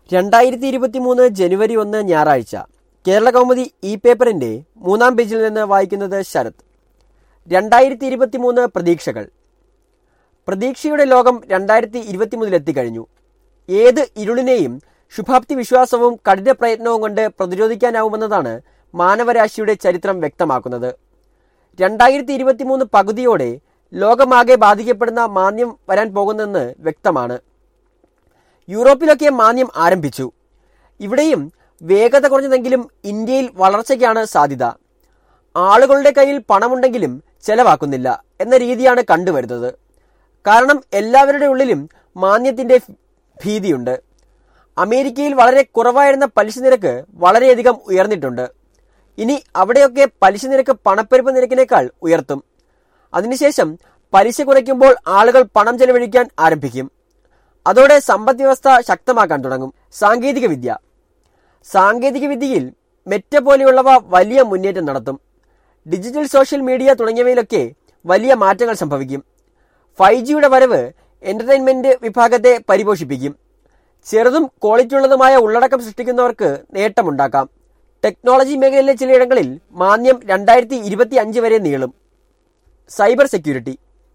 രണ്ടായിരത്തി ഇരുപത്തി മൂന്ന് ജനുവരി ഒന്ന് ഞായറാഴ്ച കേരള കൗമുദി ഇ പേപ്പറിന്റെ മൂന്നാം പേജിൽ നിന്ന് വായിക്കുന്നത് ശരത് രണ്ടായിരത്തി ഇരുപത്തി മൂന്ന് പ്രതീക്ഷകൾ പ്രതീക്ഷയുടെ ലോകം രണ്ടായിരത്തി ഇരുപത്തി മൂന്നിലെത്തിക്കഴിഞ്ഞു ഏത് ഇരുളിനെയും ശുഭാപ്തി വിശ്വാസവും കഠിന പ്രയത്നവും കൊണ്ട് പ്രതിരോധിക്കാനാവുമെന്നതാണ് മാനവരാശിയുടെ ചരിത്രം വ്യക്തമാക്കുന്നത് രണ്ടായിരത്തി ഇരുപത്തി മൂന്ന് പകുതിയോടെ ലോകമാകെ ബാധിക്കപ്പെടുന്ന മാന്ദ്യം വരാൻ പോകുന്നെന്ന് വ്യക്തമാണ് യൂറോപ്പിലൊക്കെ മാന്ദ്യം ആരംഭിച്ചു ഇവിടെയും വേഗത കുറഞ്ഞതെങ്കിലും ഇന്ത്യയിൽ വളർച്ചയ്ക്കാണ് സാധ്യത ആളുകളുടെ കയ്യിൽ പണമുണ്ടെങ്കിലും ചെലവാക്കുന്നില്ല എന്ന രീതിയാണ് കണ്ടുവരുന്നത് കാരണം എല്ലാവരുടെ ഉള്ളിലും മാന്ദ്യത്തിന്റെ ഭീതിയുണ്ട് അമേരിക്കയിൽ വളരെ കുറവായിരുന്ന പലിശ നിരക്ക് വളരെയധികം ഉയർന്നിട്ടുണ്ട് ഇനി അവിടെയൊക്കെ പലിശ നിരക്ക് പണപ്പെരുപ്പ നിരക്കിനേക്കാൾ ഉയർത്തും അതിനുശേഷം പലിശ കുറയ്ക്കുമ്പോൾ ആളുകൾ പണം ചെലവഴിക്കാൻ ആരംഭിക്കും അതോടെ സമ്പദ് വ്യവസ്ഥ ശക്തമാക്കാൻ തുടങ്ങും സാങ്കേതിക വിദ്യ സാങ്കേതിക വിദ്യയിൽ മെറ്റ പോലെയുള്ളവ വലിയ മുന്നേറ്റം നടത്തും ഡിജിറ്റൽ സോഷ്യൽ മീഡിയ തുടങ്ങിയവയിലൊക്കെ വലിയ മാറ്റങ്ങൾ സംഭവിക്കും ഫൈവ് ജിയുടെ വരവ് എന്റർടൈൻമെന്റ് വിഭാഗത്തെ പരിപോഷിപ്പിക്കും ചെറുതും ക്വാളിറ്റിയുള്ളതുമായ ഉള്ളടക്കം സൃഷ്ടിക്കുന്നവർക്ക് നേട്ടമുണ്ടാക്കാം ടെക്നോളജി മേഖലയിലെ ചിലയിടങ്ങളിൽ മാന്യം രണ്ടായിരത്തി ഇരുപത്തി അഞ്ച് വരെ നീളും സൈബർ സെക്യൂരിറ്റി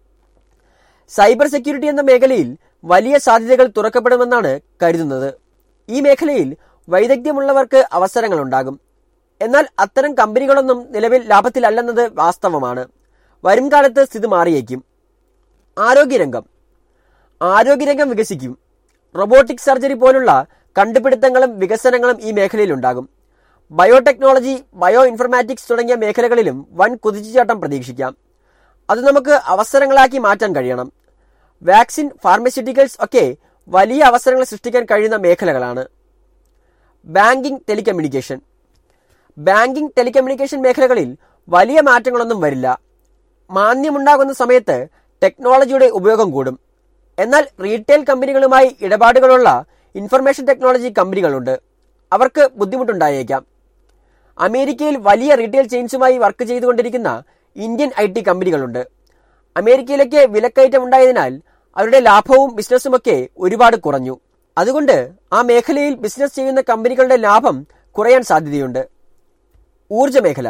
സൈബർ സെക്യൂരിറ്റി എന്ന മേഖലയിൽ വലിയ സാധ്യതകൾ തുറക്കപ്പെടുമെന്നാണ് കരുതുന്നത് ഈ മേഖലയിൽ വൈദഗ്ധ്യമുള്ളവർക്ക് അവസരങ്ങളുണ്ടാകും എന്നാൽ അത്തരം കമ്പനികളൊന്നും നിലവിൽ ലാഭത്തിലല്ലെന്നത് വാസ്തവമാണ് വരും കാലത്ത് സ്ഥിതി മാറിയേക്കും ആരോഗ്യരംഗം ആരോഗ്യരംഗം വികസിക്കും റോബോട്ടിക് സർജറി പോലുള്ള കണ്ടുപിടുത്തങ്ങളും വികസനങ്ങളും ഈ മേഖലയിലുണ്ടാകും ബയോടെക്നോളജി ബയോ ഇൻഫർമാറ്റിക്സ് തുടങ്ങിയ മേഖലകളിലും വൻ കുതിച്ചുചാട്ടം പ്രതീക്ഷിക്കാം അത് നമുക്ക് അവസരങ്ങളാക്കി മാറ്റാൻ കഴിയണം വാക്സിൻ ഫാർമസ്യൂട്ടിക്കൽസ് ഒക്കെ വലിയ അവസരങ്ങൾ സൃഷ്ടിക്കാൻ കഴിയുന്ന മേഖലകളാണ് ബാങ്കിംഗ് ടെലികമ്മ്യൂണിക്കേഷൻ ബാങ്കിംഗ് ടെലികമ്മ്യൂണിക്കേഷൻ മേഖലകളിൽ വലിയ മാറ്റങ്ങളൊന്നും വരില്ല മാന്യമുണ്ടാകുന്ന സമയത്ത് ടെക്നോളജിയുടെ ഉപയോഗം കൂടും എന്നാൽ റീറ്റെയിൽ കമ്പനികളുമായി ഇടപാടുകളുള്ള ഇൻഫർമേഷൻ ടെക്നോളജി കമ്പനികളുണ്ട് അവർക്ക് ബുദ്ധിമുട്ടുണ്ടായേക്കാം അമേരിക്കയിൽ വലിയ റീറ്റെയിൽ ചെയിൻസുമായി വർക്ക് ചെയ്തുകൊണ്ടിരിക്കുന്ന ഇന്ത്യൻ ഐ ടി കമ്പനികളുണ്ട് അമേരിക്കയിലേക്ക് വിലക്കയറ്റം ഉണ്ടായതിനാൽ അവരുടെ ലാഭവും ബിസിനസ്സുമൊക്കെ ഒരുപാട് കുറഞ്ഞു അതുകൊണ്ട് ആ മേഖലയിൽ ബിസിനസ് ചെയ്യുന്ന കമ്പനികളുടെ ലാഭം കുറയാൻ സാധ്യതയുണ്ട് ഊർജ മേഖല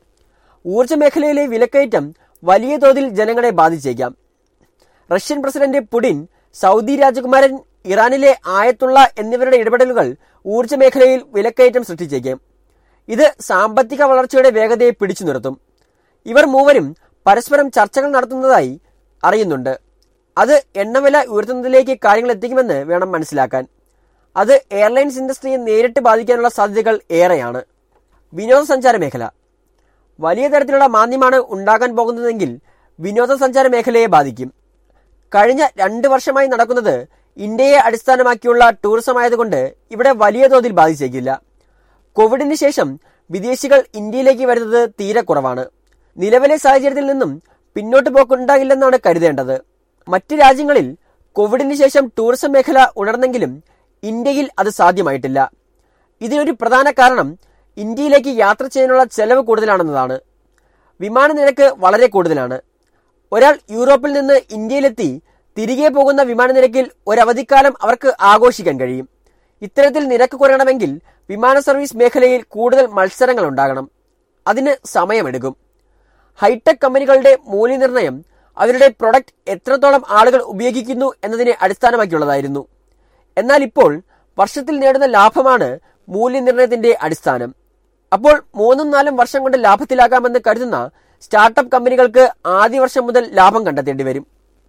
ഊർജ മേഖലയിലെ വിലക്കയറ്റം വലിയ തോതിൽ ജനങ്ങളെ ബാധിച്ചേക്കാം റഷ്യൻ പ്രസിഡന്റ് പുടിൻ സൗദി രാജകുമാരൻ ഇറാനിലെ ആയത്തുള്ള എന്നിവരുടെ ഇടപെടലുകൾ ഊർജ മേഖലയിൽ വിലക്കയറ്റം സൃഷ്ടിച്ചേക്കാം ഇത് സാമ്പത്തിക വളർച്ചയുടെ വേഗതയെ പിടിച്ചു നിർത്തും ഇവർ മൂവരും പരസ്പരം ചർച്ചകൾ നടത്തുന്നതായി അറിയുന്നുണ്ട് അത് എണ്ണവില ഉയർത്തുന്നതിലേക്ക് കാര്യങ്ങൾ എത്തിക്കുമെന്ന് വേണം മനസ്സിലാക്കാൻ അത് എയർലൈൻസ് ഇൻഡസ്ട്രിയെ നേരിട്ട് ബാധിക്കാനുള്ള സാധ്യതകൾ ഏറെയാണ് വിനോദസഞ്ചാര മേഖല വലിയ തരത്തിലുള്ള മാന്ദ്യമാണ് ഉണ്ടാകാൻ പോകുന്നതെങ്കിൽ വിനോദസഞ്ചാര മേഖലയെ ബാധിക്കും കഴിഞ്ഞ രണ്ട് വർഷമായി നടക്കുന്നത് ഇന്ത്യയെ അടിസ്ഥാനമാക്കിയുള്ള ടൂറിസം ആയതുകൊണ്ട് ഇവിടെ വലിയ തോതിൽ ബാധിച്ചേക്കില്ല കോവിഡിന് ശേഷം വിദേശികൾ ഇന്ത്യയിലേക്ക് വരുന്നത് തീരെ കുറവാണ് നിലവിലെ സാഹചര്യത്തിൽ നിന്നും പിന്നോട്ട് പോക്കുണ്ടാകില്ലെന്നാണ് കരുതേണ്ടത് മറ്റ് രാജ്യങ്ങളിൽ കോവിഡിന് ശേഷം ടൂറിസം മേഖല ഉണർന്നെങ്കിലും ഇന്ത്യയിൽ അത് സാധ്യമായിട്ടില്ല ഇതിനൊരു പ്രധാന കാരണം ഇന്ത്യയിലേക്ക് യാത്ര ചെയ്യാനുള്ള ചെലവ് കൂടുതലാണെന്നതാണ് വിമാന നിരക്ക് വളരെ കൂടുതലാണ് ഒരാൾ യൂറോപ്പിൽ നിന്ന് ഇന്ത്യയിലെത്തി തിരികെ പോകുന്ന വിമാന നിരക്കിൽ ഒരവധിക്കാലം അവർക്ക് ആഘോഷിക്കാൻ കഴിയും ഇത്തരത്തിൽ നിരക്ക് കുറയണമെങ്കിൽ വിമാന സർവീസ് മേഖലയിൽ കൂടുതൽ മത്സരങ്ങൾ ഉണ്ടാകണം അതിന് സമയമെടുക്കും ഹൈടെക് കമ്പനികളുടെ മൂല്യനിർണ്ണയം അവരുടെ പ്രൊഡക്റ്റ് എത്രത്തോളം ആളുകൾ ഉപയോഗിക്കുന്നു എന്നതിനെ അടിസ്ഥാനമാക്കിയുള്ളതായിരുന്നു എന്നാൽ ഇപ്പോൾ വർഷത്തിൽ നേടുന്ന ലാഭമാണ് മൂല്യനിർണ്ണയത്തിന്റെ അടിസ്ഥാനം അപ്പോൾ മൂന്നും നാലും വർഷം കൊണ്ട് ലാഭത്തിലാകാമെന്ന് കരുതുന്ന സ്റ്റാർട്ടപ്പ് കമ്പനികൾക്ക് ആദ്യ വർഷം മുതൽ ലാഭം കണ്ടെത്തേണ്ടി വരും